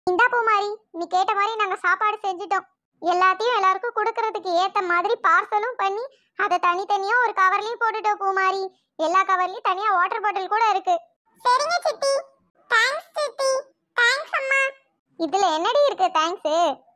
இந்தா பூமாரி நீ கேட்ட மாதிரி நாங்க சாப்பாடு செஞ்சுட்டோம் எல்லாத்தையும் எல்லாருக்கும் கொடுக்கறதுக்கு ஏத்த மாதிரி பார்சலும் பண்ணி அதை தனித்தனியா ஒரு கவர்லயும் போட்டுட்டோம் பூமாரி எல்லா கவர்லயும் தனியா வாட்டர் பாட்டில் கூட இருக்கு சரிங்க சித்தி தேங்க்ஸ் சித்தி தேங்க்ஸ் அம்மா இதுல என்னடி இருக்கு தேங்க்ஸ்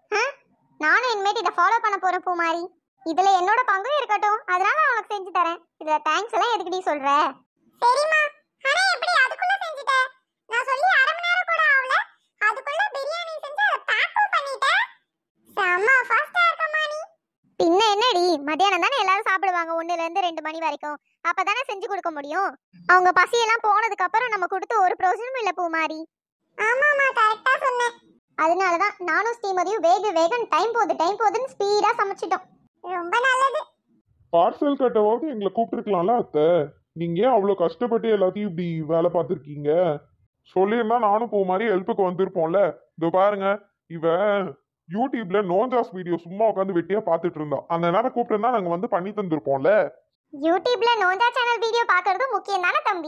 நானும் இனிமேட்டு இதை ஃபாலோ பண்ண போறேன் பூமாரி இதுல என்னோட பங்கும் இருக்கட்டும் அதனால நான் உனக்கு செஞ்சு தரேன் இதுல தேங்க்ஸ் எல்லாம் எதுக்குடி சொல்ற சரிம்மா ஆனா எப்படி அதுக்குள்ள செஞ்சுட்ட நான் சொல்லி அரை மணி நேரம் கூட ஆகல அதுக்குள்ள பிரியாணி செஞ்சு அதை பேக்கும் பண்ணிட்டேன் செம்ம ஃபாஸ்டா இருக்கம்மா நீ பின்ன என்னடி மத்தியானம் தானே எல்லாரும் சாப்பிடுவாங்க ஒண்ணுல இருந்து ரெண்டு மணி வரைக்கும் அப்பதானே செஞ்சு கொடுக்க முடியும் அவங்க பசியெல்லாம் போனதுக்கு அப்புறம் நம்ம கொடுத்து ஒரு பிரயோஜனமும் இல்ல பூமாரி ஆமாமா கரெக்டா சொன்னேன் அதனாலதான் நானும் ஸ்ரீமதியும் வேக வேகன் டைம் போகுது டைம் போகுதுன்னு ஸ்பீடா சமைச்சிட்டோம் ரொம்ப நல்லது பார்சல் கட்டவாவது எங்களை கூப்பிட்டுருக்கலாம்ல அத்தை நீங்க ஏன் அவ்வளோ கஷ்டப்பட்டு எல்லாத்தையும் இப்படி வேலை பார்த்துருக்கீங்க சொல்லியிருந்தா நானும் போ மாதிரி ஹெல்ப்புக்கு வந்திருப்போம்ல இதோ பாருங்க இவ யூடியூப்ல நோஞ்சாஸ் வீடியோ சும்மா உட்காந்து வெட்டியா பார்த்துட்டு இருந்தா அந்த நேரம் கூப்பிட்டுருந்தா நாங்க வந்து பண்ணி தந்திருப்போம்ல யூடியூப்ல நோஞ்சா சேனல் வீடியோ பார்க்கறது முக்கியம் தானே தம்பி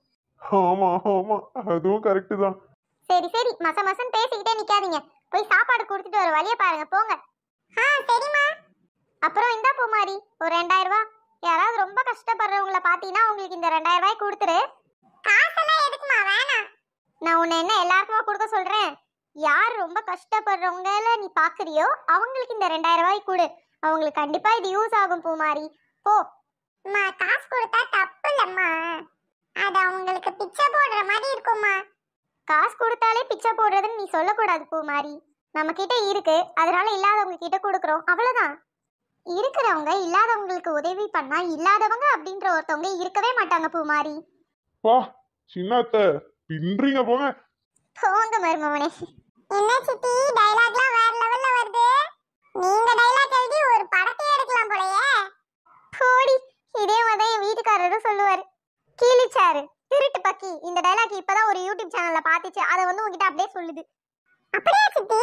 ஆமா ஆமா அதுவும் கரெக்டு தான் சரி சரி மச மசன் பேசிக்கிட்டே நிக்காதீங்க போய் சாப்பாடு கொடுத்துட்டு வர வழிய பாருங்க போங்க ஆ சரிம்மா அப்புறம் இந்தா பூமாரி ஒரு ரெண்டாயிரம் ரூபாய் யாராவது ரொம்ப கஷ்டப்படுறவங்கள பாத்தீங்கன்னா உங்களுக்கு இந்த ரெண்டாயிரம் ரூபாய் கொடுத்துரு காசெல்லாம் எதுக்குமா வேணாம் நான் உன்னை என்ன எல்லாருக்குமா கொடுக்க சொல்றேன் யார் ரொம்ப கஷ்டப்படுறவங்கள நீ பாக்குறியோ அவங்களுக்கு இந்த ரெண்டாயிரம் ரூபாய் கொடு அவங்களுக்கு கண்டிப்பா இது யூஸ் ஆகும் பூமாரி போ அம்மா காசு கொடுத்தா தப்பு இல்லம்மா அது அவங்களுக்கு பிச்சை போடுற மாதிரி இருக்கும்மா காசு கொடுத்தாலே பிச்சை போடுறதுன்னு நீ சொல்லக்கூடாது பூமாரி நம்ம கிட்ட இருக்கு அதனால இல்லாதவங்க கிட்ட கொடுக்குறோம் அவ்வளவுதான் இருக்கிறவங்க இல்லாதவங்களுக்கு உதவி பண்ணா இல்லாதவங்க அப்படின்ற ஒருத்தவங்க இருக்கவே மாட்டாங்க பூமாரி வா சின்ன அத்தை பின்றீங்க போங்க போங்க மருமவனே என்ன சித்தி டைலாக்லாம் வேற லெவல்ல வருது நீங்க டைலாக் எழுதி ஒரு படத்தை எடுக்கலாம் போலயே போடி இதே மாதிரி என் வீட்டுக்காரரும் சொல்லுவாரு கீழிச்சாரு திருட்டு பக்கி இந்த டைலாக் இப்பதான் ஒரு யூடியூப் சேனல்ல பாத்துச்சு அதை வந்து உங்ககிட்ட அப்படியே சொல்லுது அப்படியே சித்தி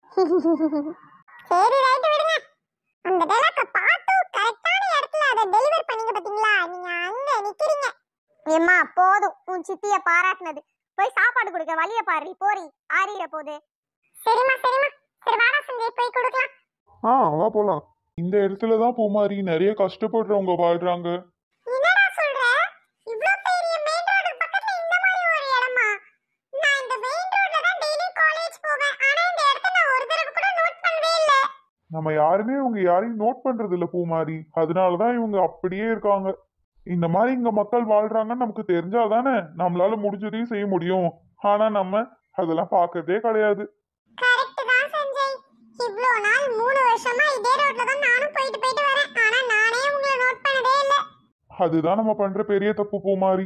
சரி ரைட் விடுங்க அந்த டைலாக்க பார்த்து கரெக்டான இடத்துல அதை டெலிவர் பண்ணீங்க பாத்தீங்களா நீங்க அங்க நிக்கிறீங்க ஏம்மா போதும் உன் சித்திய பாராட்டினது போய் சாப்பாடு கொடுக்க வழிய பாரு போரி ஆறிட போகுது சரிம்மா சரிம்மா சரி வாடா சஞ்சய் போய் கொடுக்கலாம் ஆ வா போலாம் இந்த இடத்துல தான் பூமாரி நிறைய கஷ்டப்படுறவங்க வாழ்றாங்க என்னடா சொல்ற இவ்ளோ பெரிய மெயின் ரோடு பக்கத்துல இந்த மாதிரி ஒரு இடமா நான் இந்த மெயின் ரோட்ல தான் டெய்லி காலேஜ் போவேன் ஆனா இந்த இடத்த நான் ஒரு தடவை கூட நோட் பண்ணவே இல்ல நம்ம யாருமே இவங்க யாரையும் நோட் பண்றது இல்ல பூமாரி அதனால தான் இவங்க அப்படியே இருக்காங்க இந்த மாதிரி இங்க மக்கள் வாழ்றாங்கன்னு நமக்கு தெரிஞ்சாதானே நம்மளால முடிஞ்சதையும் செய்ய முடியும் ஆனா நம்ம அதெல்லாம் பார்க்கறதே கிடையாது கரெக்ட் தான் சஞ்சய் இவ்ளோ நாள் மூணு வருஷமா இதே ரோட்ல தான் நானும் போயிட்டு போயிட்டு வரேன் ஆனா நானே உங்களை நோட் பண்ணதே இல்ல அதுதான் நம்ம பண்ற பெரிய தப்பு பூமாரி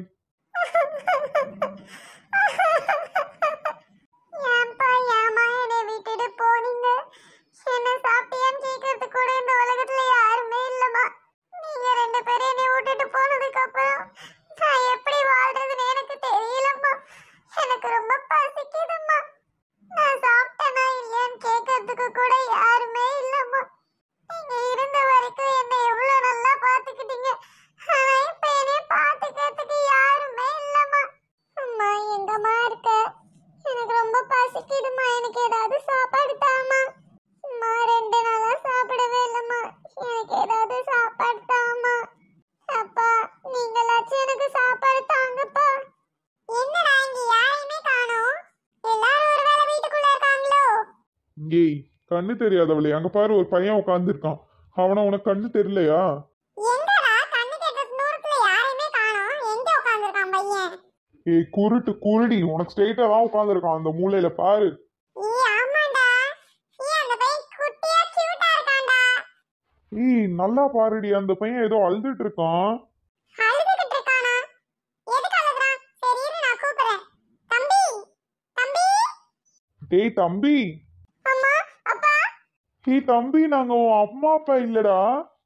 ஏன்பா ஏமா என்னை விட்டுட்டு போனீங்க என்ன சாப்பிட்டியான்னு கேட்கறதுக்கு கூட இந்த உலகத்துல யாருமே இல்லம்மா நீங்க ரெண்டு பேரும் என்னை விட்டுட்டு போனதுக்கு அப்புறம் நான் எப்படி வாழ்றதுன்னு எனக்கு தெரியலம்மா எனக்கு ரொம்ப பசிக்குதும்மா நான் சாப்பிட்டேனா இல்லையான்னு கேட்கறதுக்கு கூட யாருமே இல்லம்மா நீங்க இருந்த வரைக்கும் என்னை எவ்வளவு நல்லா பாத்துக்கிட்டீங்க ஆனா இப்ப என்னை பாத்துக்கிறதுக்கு யாருமே இல்லம்மா அம்மா எங்கம்மா இருக்க எனக்கு ரொம்ப பசிக்குதும்மா எனக்கு ஏதாவது சாப்பாடு தாம்மா அம்மா ரெண்டு நாளா சாப்பிடவே இல்லம்மா எனக்கு ஏதாவது சாப்பாடு தாம்மா அப்பா நீங்களாச்சும் எனக்கு சாப்பாடு தாங்கப்பா என்னடா இங்க யாரையுமே காணோம் எல்லாரும் ஒருவேளை வீட்டுக்குள்ள இருக்காங்களோ ஏய் கண்ணு தெரியாதவளே அங்க பாரு ஒரு பையன் உட்காந்துருக்கான் அவனை உனக்கு கண்ணு தெரியலையா எங்கடா கண்ணு கெட்ட தூரத்துல யாரையுமே காணோம் எங்க உட்கார்ந்திருக்கான் பையன் ஏய் குருட்டு குருடி உனக்கு ஸ்ட்ரெயிட்டா தான் உட்காந்துருக்கான் அந்த மூலையில பாரு ஈ ஆமாடா ஈ அந்த பையன் குட்டியா கியூட்டா இருக்கான்டா ஏய் நல்லா பாருடி அந்த பையன் ஏதோ அழுதுட்டு இருக்கான் அழுதுகிட்டு இருக்கானா எதுக்கு அழுகுறான் சரி இரு நான் கூப்பிடுறேன் தம்பி தம்பி டேய் தம்பி அம்மா அப்பா ஏய் தம்பி நாங்க உன் அம்மா அப்பா இல்லடா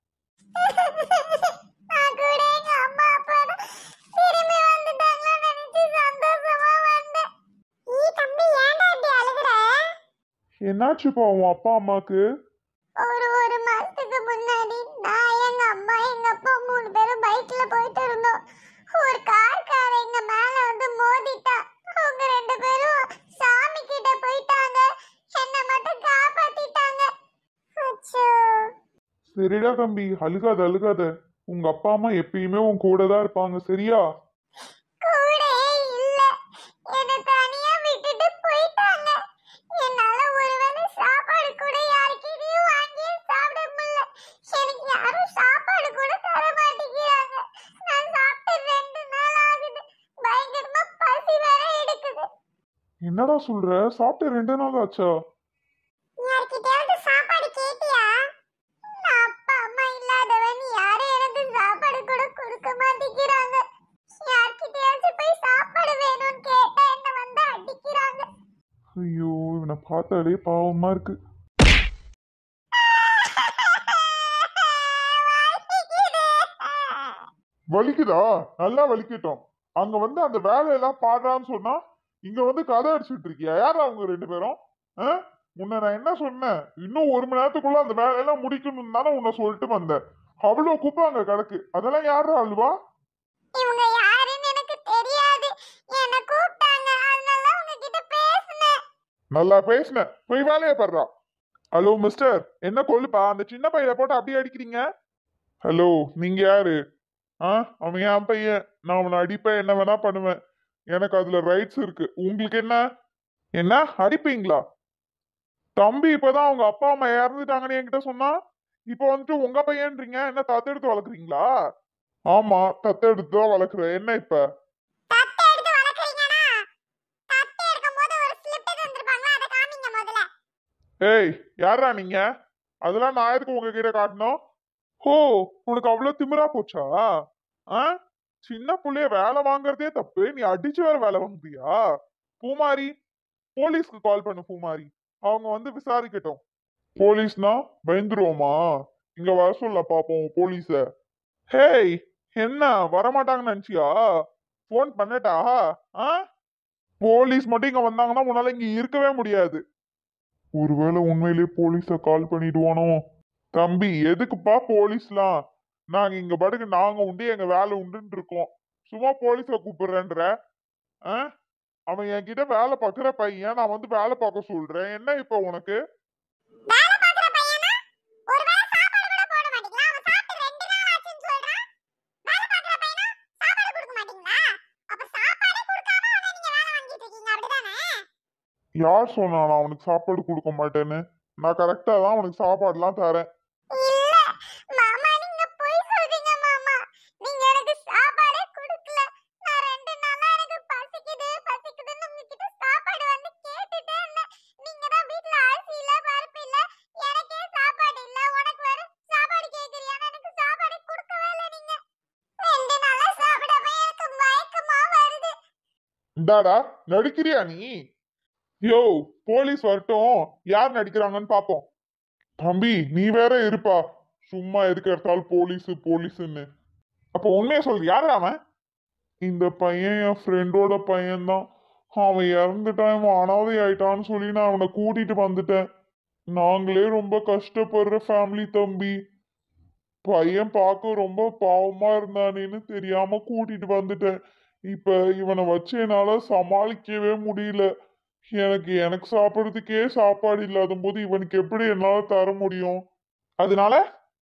நான் கூட எங்க அம்மா அப்பா தான் திரும்பி வந்துட்டாங்களா நினைச்சு சந்தோஷமா வந்தேன் ஈ தம்பி ஏன்டா இப்படி அழுகுற என்னாச்சுப்பா உன் அப்பா அம்மாக்கு ஒரு ஒரு மாசத்துக்கு முன்னாடி நான் எங்க அம்மா எங்க அப்பா மூணு பேரும் பைக்ல போயிட்டு இருந்தோம் ஒரு கார்கார எங்க மேல வந்து மோதிட்டா அவங்க ரெண்டு பேரும் சாமி கிட்ட போயிட்டாங்க சரிடா தம்பி அழுகாத அழுகாத உங்க அப்பா அம்மா எப்பயுமே உன் கூட தான் இருப்பாங்க சரியா கூடயே இல்ல என்ன தனியா விட்டுட்டு போயிட்டாங்க என்னால ஒருவேளை சாப்பாடு கூட யாருக்கிட்டையும் வாங்கி சாப்பிட முடியல எனக்கு யாரும் சாப்பாடு கூட தர மாட்டேங்கிறாங்க நான் சாப்பிட்டு ரெண்டு நாள் ஆகுது பயங்கரமா பசி வேற எடுக்குது என்னடா சொல்ற சாப்பிட்டு ரெண்டு நாள் ஆச்சா யார்கிட்டயாவது சாப்பாடு கேட்டியா நான் அப்பா அம்மா இல்லாதவன் யாரும் எனக்கு சாப்பாடு கூட கொடுக்க மாட்டேங்கிறாங்க யார்கிட்டயாச்சும் போய் சாப்பாடு வேணும்னு கேட்டா என்ன வந்து அடிக்கிறாங்க ஐயோ இவனை பார்த்தாலே பாவமா இருக்கு வலிக்குதா நல்லா வலிக்கட்டும் அங்க வந்து அந்த வேலையெல்லாம் பாடுறான்னு சொன்னா இங்க வந்து கதை அடிச்சுட்டு இருக்கியா யாரா அவங்க ரெண்டு பேரும் ஆ? முன்ன நான் என்ன சொன்னேன் இன்னும் ஒரு மணி நேரத்துக்குள்ள அந்த வேலையெல்லாம் முடிக்கணும்னு தானே உன்னை சொல்லிட்டு வந்தேன் அவ்வளோ குப்பை அங்க கிடக்கு அதெல்லாம் யாரா அல்வா இவங்க யாருன்னு எனக்கு தெரியாது என்ன கூப்பிட்டாங்க அதனால உங்ககிட்ட பேசினேன் நல்லா பேசினேன் போய் வேலையை படுறா ஹலோ மிஸ்டர் என்ன கொல்லுப்பா அந்த சின்ன பையனை போட்டு அப்படியே அடிக்கிறீங்க ஹலோ நீங்க யாரு ஆ அவன் என் பையன் நான் அவனை அடிப்பேன் என்ன வேணா பண்ணுவேன் எனக்கு அதுல ரைட்ஸ் இருக்கு உங்களுக்கு என்ன என்ன அடிப்பீங்களா தம்பி இப்பதான் அவங்க அப்பா அம்மா இறந்துட்டாங்கன்னு என்கிட்ட சொன்னா இப்போ வந்துட்டு உங்க பையன்றீங்க என்ன தத்தெடுத்து வளர்க்குறீங்களா ஆமா தத்தெடுத்து தான் வளர்க்குறேன் என்ன இப்ப தட்டை எடுத்து வளர்க்குறீங்கன்னா தட்டை எடுக்கும்போது ஒரு ஸ்லிப் தந்திருப்பாங்க அதை காமிங்க முதல்ல ஏய் யாரா நீங்க அதெல்லாம் நான் எதுக்கு உங்ககிட்ட காட்டணும் ஓ உனக்கு அவ்வளவு திமிரா போச்சா ஆ சின்ன புள்ளைய வேலை வாங்குறதே தப்பு நீ அடிச்சு வேற வேலை வாங்குறியா பூமாரி போலீஸ்க்கு கால் பண்ணு பூமாரி அவங்க வந்து விசாரிக்கட்டும் போலீஸ்னா பயந்துருவோமா இங்க வர சொல்ல பாப்போம் போலீஸ ஹேய் என்ன வரமாட்டாங்கன்னு நினைச்சியா ஃபோன் பண்ணட்டா ஆ போலீஸ் மட்டும் இங்க வந்தாங்கன்னா உன்னால இங்க இருக்கவே முடியாது ஒருவேளை உண்மையிலேயே போலீஸ கால் பண்ணிடுவானோ தம்பி எதுக்குப்பா போலீஸ்லாம் நாங்க இங்க பாட்டுக்கு நாங்க உண்டு எங்க வேலை உண்டுன்னு இருக்கோம் சும்மா போலீஸ கூப்பிடுறேன்ற ஆ? அவன் என்கிட்ட வேலை பார்க்குற பையன் நான் வந்து வேலை பார்க்க சொல்றேன் என்ன இப்ப உனக்கு வேலை பார்க்குற பையனா ஒருவேளை சாப்பாடு கூட போட மாட்டீங்களா அவன் சாப்பிட்டு ரெண்டு நாள் ஆச்சுன்னு சொல்றான் வேலை பார்க்குற பையனா சாப்பாடு கொடுக்க மாட்டீங்களா அப்ப சாப்பாடே கொடுக்காம அவனை நீங்க வேலை வாங்கிட்டு இருக்கீங்க அப்படிதானே யார் சொன்னா நான் அவனுக்கு சாப்பாடு கொடுக்க மாட்டேன்னு நான் கரெக்டா தான் அவனுக்கு சாப்பாடுலாம் தரேன் இல்ல மாமா நீங்க பொய் சொல்றீங்க மாமா நீங்க எனக்கு சாப்பாடே கொடுக்கல நான் ரெண்டு நாளா எனக்கு பசிக்குது பசிக்குதுன்னு உங்ககிட்ட சாப்பாடு வந்து கேட்டுட்டே இருந்தேன் நீங்க தான் வீட்ல அரிசி இல்ல பருப்பு இல்ல எனக்கே சாப்பாடு இல்ல உனக்கு வேற சாப்பாடு கேக்குறியான்னு எனக்கு சாப்பாடு கொடுக்கவே இல்ல நீங்க ரெண்டு நாளா சாப்பிடாம எனக்கு மயக்கமா வருது இந்தாடா நடிக்கிறியா நீ யோ போலீஸ் வரட்டும் யார் நடிக்கிறாங்கன்னு பாப்போம் தம்பி நீ வேற இருப்பா சும்மா எதுக்கு எடுத்தாலும் போலீஸ் போலீஸ்ன்னு அப்போ உண்மையை சொல்லு யாரு அவன் இந்த பையன் என் ஃப்ரெண்டோட பையன்தான் அவன் இறந்துட்டான் இவன் அனாதை ஆயிட்டான்னு சொல்லி நான் அவனை கூட்டிட்டு வந்துட்டேன் நாங்களே ரொம்ப கஷ்டப்படுற ஃபேமிலி தம்பி பையன் பார்க்க ரொம்ப பாவமா இருந்தானேன்னு தெரியாம கூட்டிட்டு வந்துட்டேன் இப்ப இவனை வச்சு என்னால சமாளிக்கவே முடியல எனக்கு எனக்கு சாப்பிட்றதுக்கே சாப்பாடு இல்லாத போது இவனுக்கு எப்படி என்னால தர முடியும் அதனால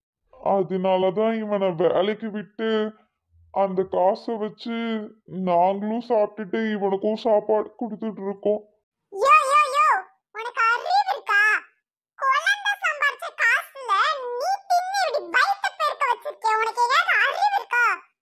அதனாலதான் இவனை வேலைக்கு விட்டு அந்த காசை வச்சு நாங்களும் சாப்பிட்டுட்டு இவனுக்கும் சாப்பாடு கொடுத்துட்டு இருக்கோம் யோ யோ யோ உனக்கு அறிவு இருக்கா குழந்தை சம்பாரிச்ச காசுல நீ தின்னு இப்படி வயித்தை பெருக்க வச்சிருக்கே உனக்கு ஏதாவது அறிவு இருக்கா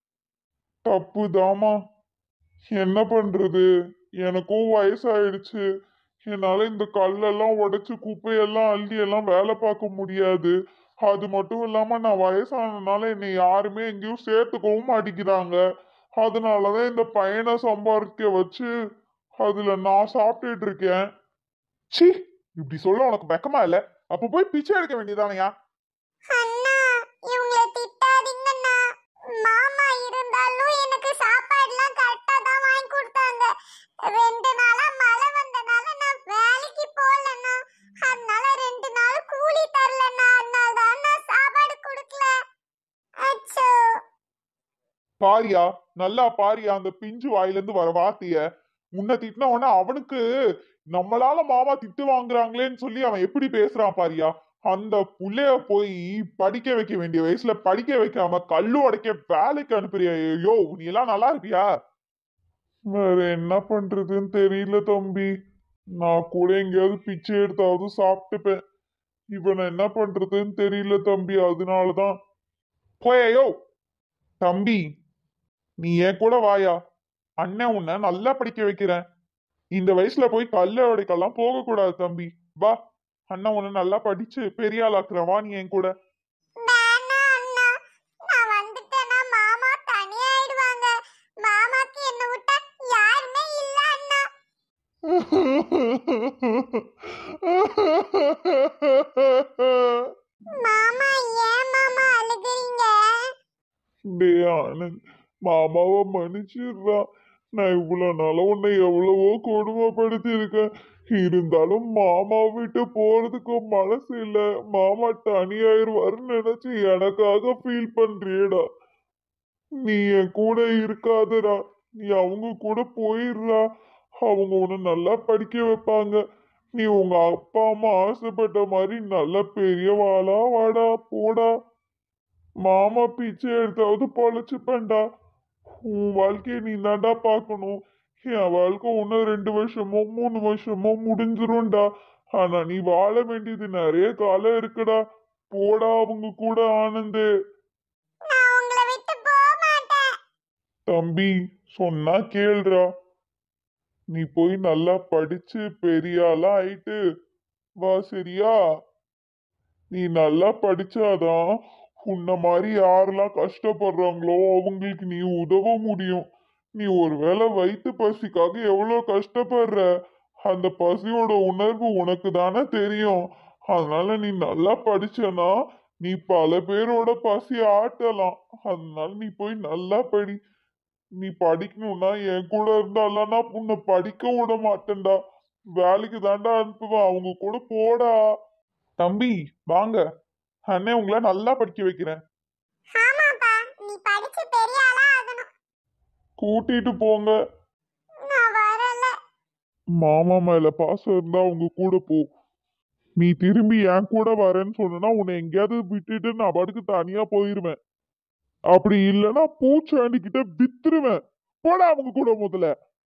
தப்பு தாமா என்ன பண்றது எனக்கும் வயசாயிடுச்சு என்னால இந்த கல்லெல்லாம் உடைச்சு குப்பையெல்லாம் அள்ளி எல்லாம் வேலை பார்க்க முடியாது அது மட்டும் இல்லாம நான் வயசானதுனால என்னை யாருமே எங்கேயும் சேர்த்துக்கவும் மாட்டேங்கிறாங்க அதனாலதான் இந்த பையனை சம்பாதிக்க வச்சு அதுல நான் சாப்பிட்டுட்டு இருக்கேன் சி இப்படி சொல்ல உனக்கு வெக்கமா இல்ல அப்ப போய் பிச்சை எடுக்க வேண்டியதானயா அண்ணா இவங்கள திட்டாதீங்கண்ணா மாமா இருந்தாலும் எனக்கு சாப்பாடுலாம் கரெக்டா தான் வாங்கி கொடுத்தாங்க ரெண்டு நாளா மழை வந்தனால நான் வேலைக்கு போகலண்ணா அதனால ரெண்டு நாள் கூலி தரலண்ணா அதனால தான் நான் சாப்பாடு கொடுக்கல அச்சோ பாரியா நல்லா பாரியா அந்த பிஞ்சு வாயிலிருந்து வர வார்த்தைய முன்ன திட்டின உடனே அவனுக்கு நம்மளால மாமா திட்டு வாங்குறாங்களேன்னு சொல்லி அவன் எப்படி பேசுறான் பாரியா அந்த புள்ளைய போய் படிக்க வைக்க வேண்டிய வயசுல படிக்க வைக்காம கல்லு உடைக்க வேலைக்கு அனுப்புறியா ஐயோ நீ எல்லாம் நல்லா இருப்பியா வேற என்ன பண்றதுன்னு தெரியல தம்பி நான் கூட எங்கேயாவது பிச்சை எடுத்தாவது சாப்பிட்டுப்பேன் இவனை என்ன பண்றதுன்னு தெரியல தம்பி அதனாலதான் போயோ தம்பி நீ என் கூட வாயா அண்ணன் உன்னை நல்லா படிக்க வைக்கிறேன் இந்த வயசுல போய் கல்ல உடைக்கெல்லாம் போக கூடாது தம்பி வா அண்ணன் உன்னை நல்லா படிச்சு பெரிய ஆளாக்குறேன் வா நீ என் கூட வேணாம் அண்ணா நான் வந்துட்டேன்னா மாமா தனியாயிடுவாங்க மாமாக்கு என்ன விட்டா யாருமே இல்ல அண்ணா மாமா ஏன் மாமா அழுகுறீங்க டேய் ஆனந்த் மாமாவை மன்னிச்சிடுறா நான் இவ்வளவு நாளா உன்னை எவ்வளவோ கொடுமைப்படுத்தி இருக்கேன் இருந்தாலும் மாமா விட்டு போறதுக்கு மனசு இல்ல மாமா தனியாயிருவாருன்னு நினைச்சு எனக்காக ஃபீல் பண்றியேடா நீ என் கூட இருக்காதடா நீ அவங்க கூட போயிடுறா அவங்க உன்னை நல்லா படிக்க வைப்பாங்க நீ உங்க அப்பா அம்மா ஆசைப்பட்ட மாதிரி நல்ல பெரியவாளா வாடா போடா மாமா பிச்சை எடுத்தாவது பொழைச்சுப்பேன்டா உன் வாழ்க்கையை நீ தான்டா பார்க்கணும் என் வாழ்க்கை இன்னும் ரெண்டு வருஷமோ மூணு வருஷமோ முடிஞ்சிரும்டா ஆனா நீ வாழ வேண்டியது நிறைய காலம் இருக்குடா போடா அவங்க கூட ஆனந்து நான் உங்களை விட்டு போக மாட்டேன் தம்பி சொன்னா கேளுடா நீ போய் நல்லா படிச்சு பெரிய ஆளா ஆயிட்டு வா சரியா நீ நல்லா படிச்சாதான் உன்ன மாதிரி யாரெல்லாம் கஷ்டப்படுறாங்களோ அவங்களுக்கு நீ உதவ முடியும் நீ ஒருவேளை வயிற்று பசிக்காக எவ்வளோ கஷ்டப்படுற அந்த பசியோட உணர்வு உனக்கு தானே தெரியும் அதனால நீ நல்லா படிச்சனா நீ பல பேரோட பசி ஆட்டலாம் அதனால நீ போய் நல்லா படி நீ படிக்கணும்னா என் கூட இருந்தாலாம் நான் உன்னை படிக்க விட மாட்டேன்டா வேலைக்கு தாண்டா அனுப்புவேன் அவங்க கூட போடா தம்பி வாங்க அண்ணே உங்களை நல்லா படிக்க வைக்கிறேன் ஆமாப்பா நீ படிச்சு பெரிய ஆளா ஆகணும் கூட்டிட்டு போங்க நான் வரல மாமா மேல பாசம் இருந்தா அவங்க கூட போ நீ திரும்பி என் கூட வரேன்னு சொன்னா உன்னை எங்கேயாவது விட்டுட்டு நான் பாட்டுக்கு தனியா போயிருவேன் அப்படி இல்லைன்னா பூச்சாண்டி கிட்ட வித்துருவேன் போடா அவங்க கூட முதல்ல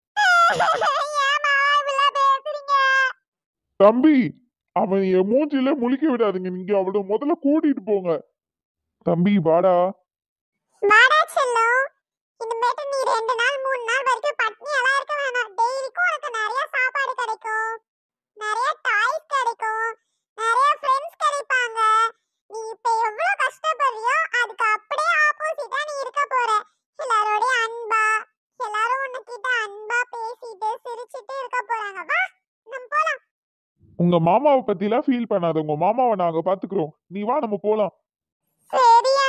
ஏம்மா இப்படிலாம் பேசுறீங்க தம்பி அவன் என் மூஞ்சில முழிக்க விடாதீங்க நீங்க அவளை முதல்ல கூட்டிட்டு போங்க தம்பி வாடா வாடா செல்லம் இனிமேட்டு நீ ரெண்டு நாள் மூணு நாள் வரைக்கும் பட்னியெல்லாம் இருக்க வேணாம் டெய்லிக்கும் உனக்கு நிறைய சாப்பாடு கிடைக்கும் நிறைய டாய்ஸ் கிடைக்கும் நிறைய ஃப்ரெண்ட்ஸ் கிடைப்பாங்க நீ இப்ப எவ்வளவு கஷ்டப்படுறியோ அதுக்கு அப்படியே ஆப்போசிட்டா நீ இருக்க போற எல்லாரோட அன்பா எல்லாரும் உன்கிட்ட அன்பா பேசிட்டு சிரிச்சிட்டு இருக்க போறாங்க வா நம்ம போலாம் உங்க மாமாவை பத்திலாம் ஃபீல் பண்ணாத உங்க மாமாவை நாங்க பாத்துக்கிறோம் நீ வா நம்ம போலாம் சரி